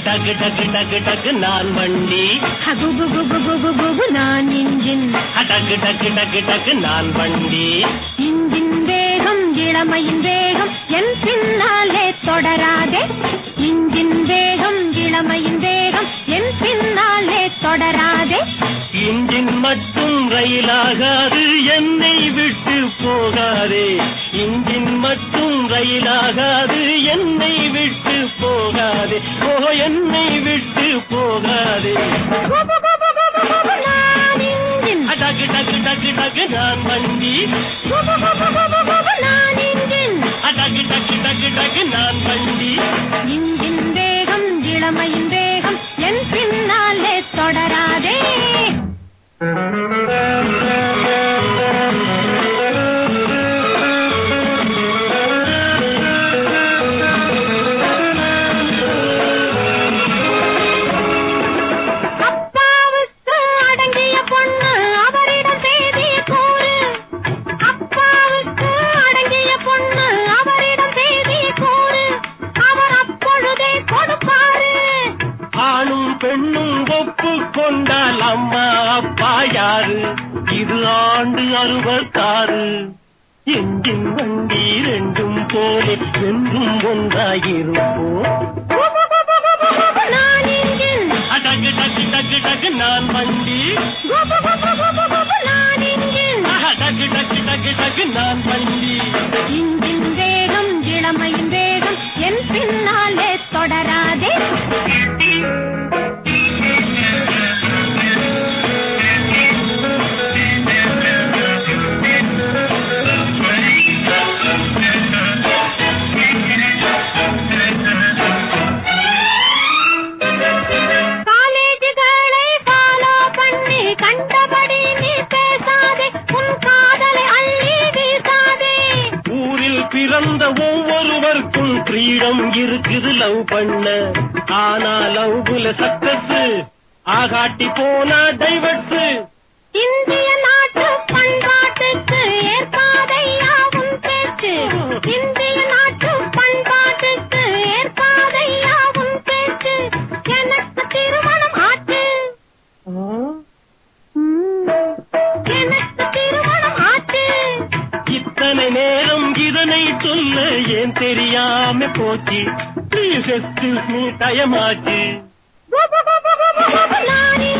டக்கு டக்கு டக்கு டக்கு நான் வண்டி குபு குபு குபு குபு நான் இன்ஜின் டக்கு டக்கு டக்கு டக்கு நான் வண்டி இன்ஜின் வேகம் இளமையின் வேகம் என் பின்னாலே தொடராதே இன்ஜின் வேகம் இளமையின் வேகம் என் பின்னாலே தொடராதே இன்ஜின் மட்டும் ரயிலாகாது என்னை விட்டு போகாதே இன்ஜின் மட்டும் ரயிலாகாது என்னை விட்டு போகாதே ஓ என்னை விட்டு போகாதே குபு குபு குபு குபு நான் இன்ஜின் டக்கு டக்கு டக்கு டக்கு நான் வண்டி குபு குபு குபு குபு நான் இன்ஜின் டக்கு டக்கு டக்கு டக்கு நான் வண்டி இன்ஜின் வேகம் இளமையின் வேகம் என் பின்னாலே தொடராதே அப்பாவுக்கு அடங்கிய பொண்ணு அவரிடம் செய்தி கூறு அப்பாவுக்கு அடங்கிய பொண்ணு அவரிடம் செய்தி கூறு அவர் அப்பொழுதே கொடுப்பாரு ஆணும் பெண்ணும் ஒப்பு கொண்டால் அம்மா அப்பா யாரு இது ஆண்டு அறுபத்தாறு எஞ்சின் வண்டி ரெண்டும் போலே என்றும் ஒன்றாயிருப்போம் குபு குபு குபு குபு நான் இன்ஜின் டக்கு டக்கு டக்கு டக்கு நான் வண்டி குபு குபு குபு குபு நான் இன்ஜின் டக்கு டக்கு டக்கு டக்கு நான் வண்டி இன்ஜின் வேகம் இளமையின் வேகம் என் பின்னாலே தொடராதே காலேஜுகளை ஃபாலோ பண்ணி கண்டபடி நீ பேசாதே உன் காதலை அள்ளி வீசாதே ஊரில் பிறந்த ஒவ்வொருவருக்கும் ஃப்ரீடம் இருக்குது லவ் பண்ண ஆனா லவ்ல சக்சஸ் ஆகாட்டி போனா டைவர்ஸ் இந்திய நாட்டு பண்பாட்டுக்கு ஏற்காதையா உன் பேச்சு இந்திய நாட்டு பண்பாட்டுக்கு ஏற்காதையா உன் பேச்சு எனக்கு திருமணம் ஆச்சு எனக்கு திருமணம் ஆச்சு இத்தனை நேரம் இதனை சொல்ல ஏன் தெரியாம போச்சு ப்ளீஸ் எக்ஸ்கியூஸ் மீ டயமாச்சு குபு குபு குபு குபு நானே